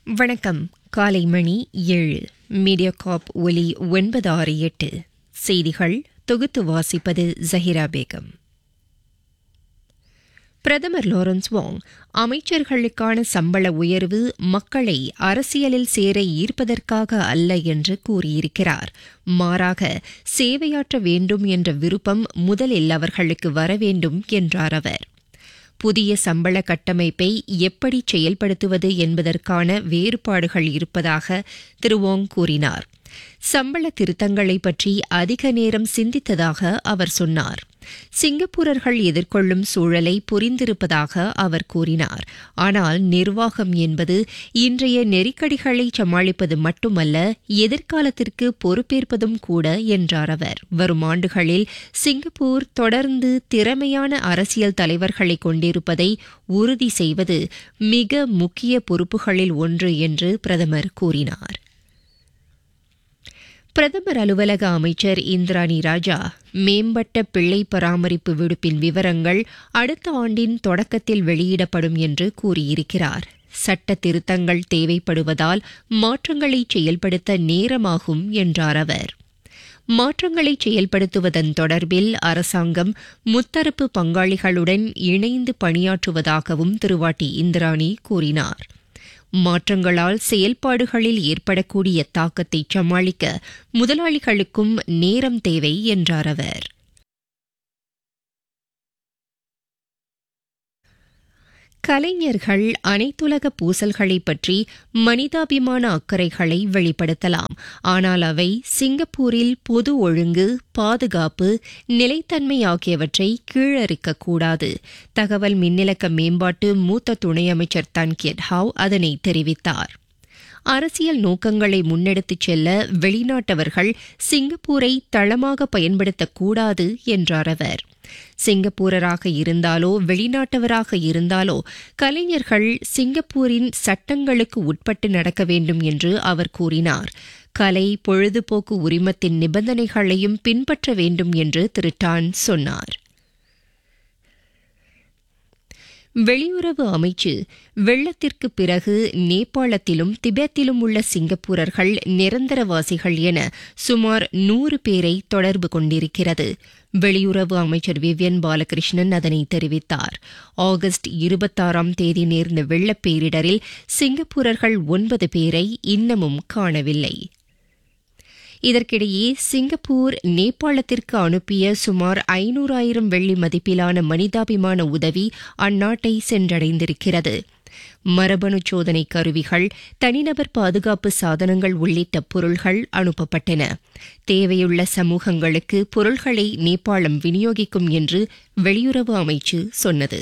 வணக்கம் காலை மணி ஏழு மீடியா காப் ஒலி ஒன்பது ஆறு எட்டு செய்திகள் தொகுத்து வாசிப்பது ஜஹிரா பேகம் பிரதமர் லாரன்ஸ் வாங் அமைச்சர்களுக்கான சம்பள உயர்வு மக்களை அரசியலில் சேர ஈர்ப்பதற்காக அல்ல என்று கூறியிருக்கிறார் மாறாக சேவையாற்ற வேண்டும் என்ற விருப்பம் முதலில் அவர்களுக்கு வர வேண்டும் என்றார் அவர் புதிய சம்பள கட்டமைப்பை எப்படி செயல்படுத்துவது என்பதற்கான வேறுபாடுகள் இருப்பதாக திரு வோங் கூறினார் சம்பள திருத்தங்களை பற்றி அதிக நேரம் சிந்தித்ததாக அவர் சொன்னார் சிங்கப்பூரர்கள் எதிர்கொள்ளும் சூழலை புரிந்திருப்பதாக அவர் கூறினார் ஆனால் நிர்வாகம் என்பது இன்றைய நெருக்கடிகளை சமாளிப்பது மட்டுமல்ல எதிர்காலத்திற்கு பொறுப்பேற்பதும் கூட என்றார் அவர் வரும் ஆண்டுகளில் சிங்கப்பூர் தொடர்ந்து திறமையான அரசியல் தலைவர்களை கொண்டிருப்பதை உறுதி செய்வது மிக முக்கிய பொறுப்புகளில் ஒன்று என்று பிரதமர் கூறினார் பிரதமர் அலுவலக அமைச்சர் இந்திராணி ராஜா மேம்பட்ட பிள்ளை பராமரிப்பு விடுப்பின் விவரங்கள் அடுத்த ஆண்டின் தொடக்கத்தில் வெளியிடப்படும் என்று கூறியிருக்கிறார் சட்ட திருத்தங்கள் தேவைப்படுவதால் மாற்றங்களை செயல்படுத்த நேரமாகும் என்றார் அவர் மாற்றங்களை செயல்படுத்துவதன் தொடர்பில் அரசாங்கம் முத்தரப்பு பங்காளிகளுடன் இணைந்து பணியாற்றுவதாகவும் திருவாட்டி இந்திராணி கூறினார் மாற்றங்களால் செயல்பாடுகளில் ஏற்படக்கூடிய தாக்கத்தை சமாளிக்க முதலாளிகளுக்கும் நேரம் தேவை என்றார் அவர் கலைஞர்கள் அனைத்துலக பூசல்களை பற்றி மனிதாபிமான அக்கறைகளை வெளிப்படுத்தலாம் ஆனால் அவை சிங்கப்பூரில் பொது ஒழுங்கு பாதுகாப்பு நிலைத்தன்மை ஆகியவற்றை கீழறுக்கக்கூடாது தகவல் மின்னிலக்க மேம்பாட்டு மூத்த துணை அமைச்சர் தன்கியட் ஹாவ் அதனை தெரிவித்தார் அரசியல் நோக்கங்களை முன்னெடுத்துச் செல்ல வெளிநாட்டவர்கள் சிங்கப்பூரை தளமாக பயன்படுத்தக்கூடாது என்றார் அவர் சிங்கப்பூரராக இருந்தாலோ வெளிநாட்டவராக இருந்தாலோ கலைஞர்கள் சிங்கப்பூரின் சட்டங்களுக்கு உட்பட்டு நடக்க வேண்டும் என்று அவர் கூறினார் கலை பொழுதுபோக்கு உரிமத்தின் நிபந்தனைகளையும் பின்பற்ற வேண்டும் என்று திரு டான் சொன்னார் வெளியுறவு அமைச்சு வெள்ளத்திற்கு பிறகு நேபாளத்திலும் திபெத்திலும் உள்ள சிங்கப்பூரர்கள் நிரந்தரவாசிகள் என சுமார் நூறு பேரை தொடர்பு கொண்டிருக்கிறது வெளியுறவு அமைச்சர் விவியன் பாலகிருஷ்ணன் அதனை தெரிவித்தார் ஆகஸ்ட் இருபத்தாறாம் தேதி நேர்ந்த வெள்ளப்பேரிடரில் சிங்கப்பூரர்கள் ஒன்பது பேரை இன்னமும் காணவில்லை இதற்கிடையே சிங்கப்பூர் நேபாளத்திற்கு அனுப்பிய சுமார் ஐநூறாயிரம் வெள்ளி மதிப்பிலான மனிதாபிமான உதவி அந்நாட்டை சென்றடைந்திருக்கிறது மரபணு சோதனை கருவிகள் தனிநபர் பாதுகாப்பு சாதனங்கள் உள்ளிட்ட பொருள்கள் அனுப்பப்பட்டன தேவையுள்ள சமூகங்களுக்கு பொருள்களை நேபாளம் விநியோகிக்கும் என்று வெளியுறவு அமைச்சு சொன்னது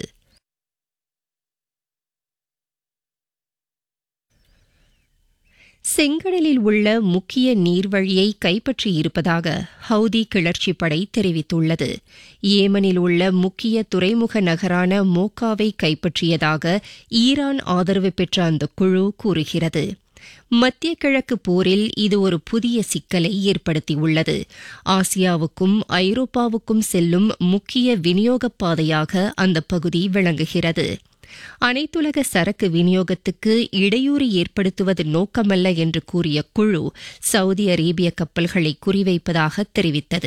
செங்கடலில் உள்ள முக்கிய நீர்வழியை கைப்பற்றியிருப்பதாக ஹவுதி கிளர்ச்சி படை தெரிவித்துள்ளது ஏமனில் உள்ள முக்கிய துறைமுக நகரான மோக்காவை கைப்பற்றியதாக ஈரான் ஆதரவு பெற்ற அந்த குழு கூறுகிறது மத்திய கிழக்கு போரில் இது ஒரு புதிய சிக்கலை ஏற்படுத்தியுள்ளது ஆசியாவுக்கும் ஐரோப்பாவுக்கும் செல்லும் முக்கிய விநியோக பாதையாக அந்த பகுதி விளங்குகிறது அனைத்துலக சரக்கு விநியோகத்துக்கு இடையூறு ஏற்படுத்துவது நோக்கமல்ல என்று கூறிய குழு சவுதி அரேபிய கப்பல்களை குறிவைப்பதாக தெரிவித்தது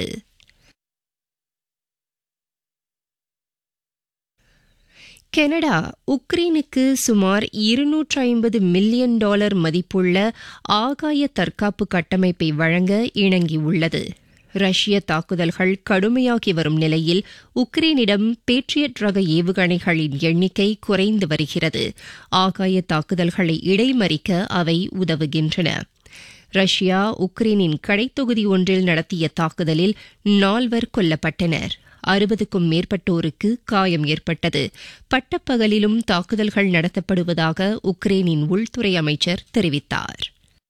கனடா உக்ரைனுக்கு சுமார் இருநூற்று ஐம்பது மில்லியன் டாலர் மதிப்புள்ள ஆகாய தற்காப்பு கட்டமைப்பை வழங்க இணங்கியுள்ளது ரஷ்ய தாக்குதல்கள் கடுமையாகி வரும் நிலையில் உக்ரைனிடம் பேட்ரியட் ரக ஏவுகணைகளின் எண்ணிக்கை குறைந்து வருகிறது ஆகாய தாக்குதல்களை இடைமறிக்க அவை உதவுகின்றன ரஷ்யா உக்ரைனின் கடைத்தொகுதி ஒன்றில் நடத்திய தாக்குதலில் நால்வர் கொல்லப்பட்டனர் அறுபதுக்கும் மேற்பட்டோருக்கு காயம் ஏற்பட்டது பட்டப்பகலிலும் தாக்குதல்கள் நடத்தப்படுவதாக உக்ரைனின் உள்துறை அமைச்சர் தெரிவித்தார்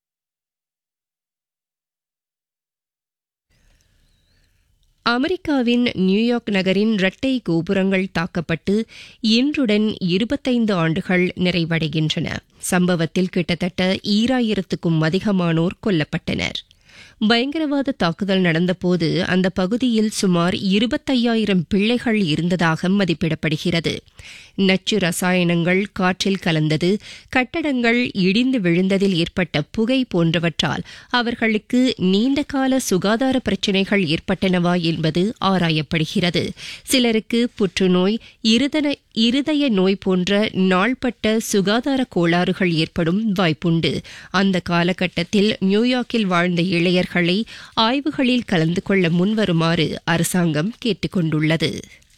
அமெரிக்காவின் நியூயார்க் நகரின் இரட்டை கோபுரங்கள் தாக்கப்பட்டு இன்றுடன் இருபத்தைந்து ஆண்டுகள் நிறைவடைகின்றன சம்பவத்தில் கிட்டத்தட்ட ஈராயிரத்துக்கும் அதிகமானோர் கொல்லப்பட்டனர் பயங்கரவாத தாக்குதல் நடந்தபோது அந்த பகுதியில் சுமார் இருபத்தையாயிரம் பிள்ளைகள் இருந்ததாக மதிப்பிடப்படுகிறது நச்சு ரசாயனங்கள் காற்றில் கலந்தது கட்டடங்கள் இடிந்து விழுந்ததில் ஏற்பட்ட புகை போன்றவற்றால் அவர்களுக்கு நீண்டகால சுகாதார பிரச்சினைகள் ஏற்பட்டனவா என்பது ஆராயப்படுகிறது சிலருக்கு புற்றுநோய் இருதன இருதய நோய் போன்ற நாள்பட்ட சுகாதார கோளாறுகள் ஏற்படும் வாய்ப்புண்டு அந்த காலகட்டத்தில் நியூயார்க்கில் வாழ்ந்த இளையர்களை ஆய்வுகளில் கலந்து கொள்ள முன்வருமாறு அரசாங்கம் கேட்டுக் கொண்டுள்ளது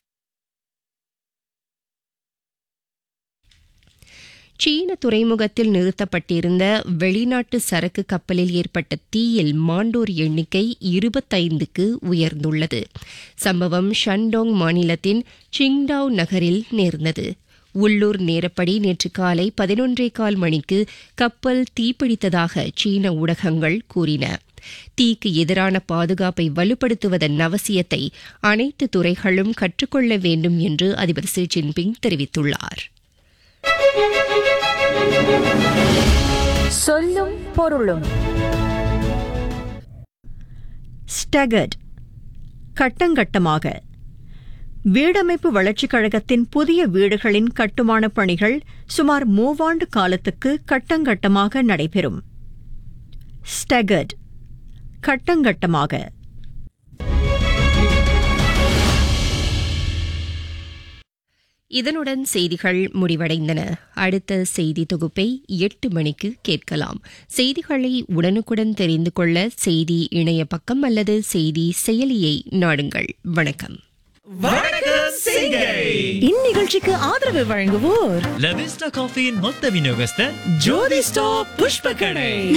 சீன துறைமுகத்தில் நிறுத்தப்பட்டிருந்த வெளிநாட்டு சரக்கு கப்பலில் ஏற்பட்ட தீயில் மாண்டோர் எண்ணிக்கை இருபத்தைந்துக்கு உயர்ந்துள்ளது சம்பவம் ஷன்டோங் மாநிலத்தின் சிங்டாவ் நகரில் நேர்ந்தது உள்ளூர் நேரப்படி நேற்று காலை பதினொன்றே கால் மணிக்கு கப்பல் தீப்பிடித்ததாக சீன ஊடகங்கள் கூறின தீக்கு எதிரான பாதுகாப்பை வலுப்படுத்துவதன் அவசியத்தை அனைத்து துறைகளும் கற்றுக்கொள்ள வேண்டும் என்று அதிபர் ஷி ஜின்பிங் தெரிவித்துள்ளார் சொல்லும் பொருளும் ஸ்டகர்ட் கட்டங்கட்டமாக வீடமைப்பு வளர்ச்சிக் கழகத்தின் புதிய வீடுகளின் கட்டுமானப் பணிகள் சுமார் மூவாண்டு காலத்துக்கு கட்டங்கட்டமாக நடைபெறும் ஸ்டகர்ட் கட்டங்கட்டமாக இதனுடன் செய்திகள் முடிவடைந்தன அடுத்த செய்தி தொகுப்பை எட்டு மணிக்கு கேட்கலாம் செய்திகளை உடனுக்குடன் தெரிந்து கொள்ள செய்தி இணைய பக்கம் அல்லது செய்தி செயலியை நாடுங்கள் வணக்கம் வணக்கம் சிங்கை இந்நிகழ்ச்சிக்கு ஆதரவு வழங்குவோர் லவிஸ்டா காஃபியின் மொத்த விநியோகஸ்தர் ஜோதி ஸ்டாப் புஷ்ப கடை